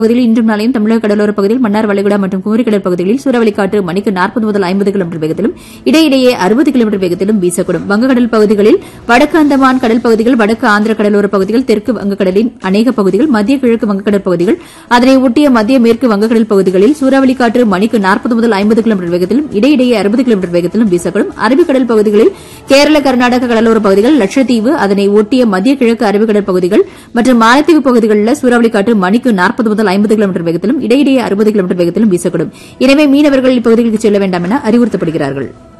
பகுதியில் இன்றும் நாளையும் தமிழக கடலோர பகுதியில் மன்னார் வளைகுடா மற்றும் குமரிக்கடல் பகுதிகளில் சூறாவளி காற்று மணிக்கு நாற்பது முதல் ஐம்பது கிலோமீட்டர் வேகத்திலும் இடையிடையே அறுபது கிலோமீட்டர் வேகத்திலும் வீசக்கூடும் வங்கக்கடல் பகுதிகளில் வடக்கு அந்தமான் கடல் பகுதிகள் வடக்கு ஆந்திர கடலோர பகுதிகள் தெற்கு வங்கக்கடலின் அநேக பகுதிகள் மத்திய கிழக்கு வங்கக்கடல் பகுதிகள் அதனை ஒட்டிய மத்திய மேற்கு வங்கக்கடல் பகுதிகளில் சூறாவளி காற்று மணிக்கு நாற்பது முதல் ஐம்பது கிலோமீட்டர் வேகத்திலும் இடையிடையே அறுபது கிலோமீட்டர் வேகத்திலும் வீசக்கூடும் அரபிக்கடல் பகுதிகளில் கேரள கர்நாடக கடலோர பகுதிகள் லட்சத்தீவு அதனை ஒட்டிய மத்திய கிழக்கு அரபிக்கடல் பகுதிகள் மற்றும் மாலத்தீவு பகுதிகளில் சூறாவளி காற்று மணிக்கு நாற்பது முதல் ஐம்பது கிலோமீட்டர் வேகத்திலும் இடையிடையே அறுபது கிலோமீட்டர் வேகத்திலும் வீசக்கூடும் எனவே மீனவர்கள் இப்பகுதிகளுக்கு செல்ல வேண்டாம் என அறிவுறுத்தப்படுகிறார்கள்